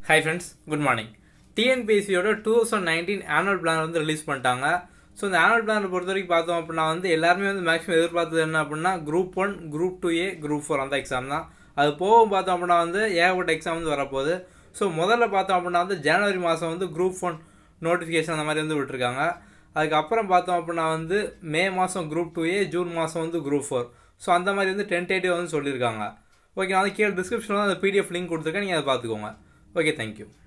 high friends good morning டிஎன்பிஎஸ்சியோட two thousand nineteen annual plan வந்து release பண்ணிட்டாங்க so இந்த ஆனுவல் பிளானை பொறுத்த வரைக்கும் பார்த்தோம் அப்படின்னா வந்து எல்லாருமே வந்து மேக்ஸிமம் எதிர்பார்த்தது என்ன அப்படின்னா group one group two A group four அந்த எக்ஸாம் தான் அது போகும் பார்த்தோம் அப்படின்னா வந்து ஏகப்பட்ட எக்ஸாம் வந்து வரப்போகுது ஸோ முதல்ல பார்த்தோம் அப்படின்னா வந்து ஜனவரி மாதம் வந்து குரூப் ஒன் நோட்டிஃபிகேஷன் அந்த மாதிரி வந்து விட்டுருக்காங்க அதுக்கப்புறம் பார்த்தோம் அப்படின்னா வந்து மே மாதம் குரூப் டூ ஏ ஜூன் மாதம் வந்து குரூப் ஃபோர் ஸோ அந்த மாதிரி வந்து டென்டேட்டிவ் வந்து சொல்லியிருக்காங்க ஓகே நான் வந்து கீழே டிஸ்கிரிப்ஷனில் வந்து அந்த பிடிஎஃப் லிங்க் கொடுத்துருக்கேன் நீங்கள் அதை பார்த்துக்கோங்க ஓகே தேங்க்யூ